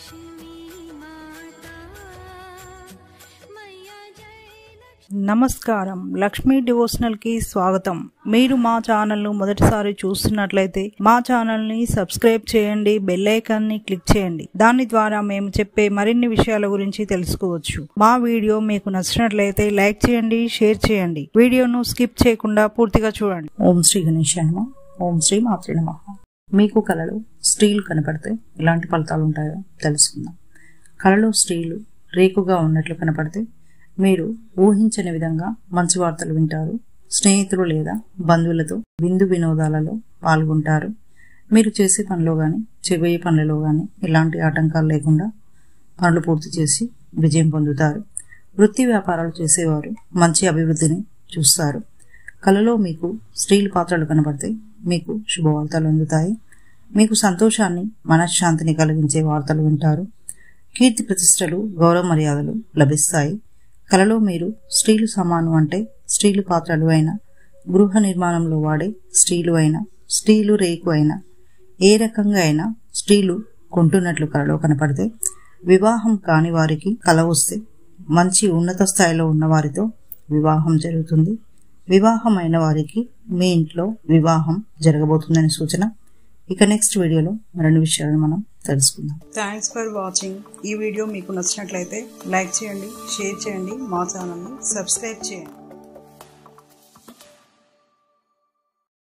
నమస్కారం లక్ష్మీ డివోషనల్ కి స్వాగతం మీరు మా ఛానల్ ను మొదటిసారి చూస్తున్నట్లయితే మా ఛానల్ ని సబ్స్క్రైబ్ చేయండి బెల్ ఐకాన్ ని క్లిక్ చేయండి దాని ద్వారా మేము చెప్పే మరిన్ని విషయాల గురించి తెలుసుకోవచ్చు మా వీడియో మీకు నచ్చినట్లయితే లైక్ చేయండి షేర్ చేయండి వీడియోను స్కిప్ చేయకుండా పూర్తిగా చూడండి ఓం శ్రీ గణేశాయ నమః ఓం శ్రీ మాతృ నమః మీకు కళలో స్త్రీలు కనపడితే ఎలాంటి ఫలితాలు ఉంటాయో తెలుసుకుందాం కళలో స్త్రీలు రేకుగా ఉన్నట్లు కనపడితే మీరు ఊహించని విధంగా మంచి వార్తలు వింటారు స్నేహితులు లేదా బంధువులతో విందు వినోదాలలో పాల్గొంటారు మీరు చేసే పనిలో కానీ చేయబోయే పనులలో కానీ ఎలాంటి ఆటంకాలు లేకుండా పనులు పూర్తి చేసి విజయం పొందుతారు వృత్తి వ్యాపారాలు చేసేవారు మంచి అభివృద్ధిని చూస్తారు కళలో మీకు స్త్రీల పాత్రలు కనబడితే మీకు శుభవార్తలు అందుతాయి మీకు సంతోషాన్ని మనశ్శాంతిని కలిగించే వార్తలు వింటారు కీర్తి ప్రతిష్టలు గౌరవ మర్యాదలు లభిస్తాయి కలలో మీరు స్త్రీలు సమానం అంటే స్త్రీలు పాత్రలు అయిన గృహ నిర్మాణంలో వాడే స్త్రీలు అయినా స్త్రీలు రేకు అయినా ఏ రకంగా అయినా స్త్రీలు కొంటున్నట్లు కలలో కనపడితే వివాహం కాని వారికి కల వస్తే మంచి ఉన్నత స్థాయిలో ఉన్న వారితో వివాహం జరుగుతుంది వివాహమైన వారికి మీ ఇంట్లో వివాహం జరగబోతుందని సూచన ఇక నెక్స్ట్ వీడియోలో మరిన్ని విషయాలను మనం తెలుసుకుందాం థ్యాంక్స్ ఫర్ వాచింగ్ ఈ వీడియో మీకు నచ్చినట్లయితే లైక్ చేయండి షేర్ చేయండి మా ఛానల్ని సబ్స్క్రైబ్ చేయండి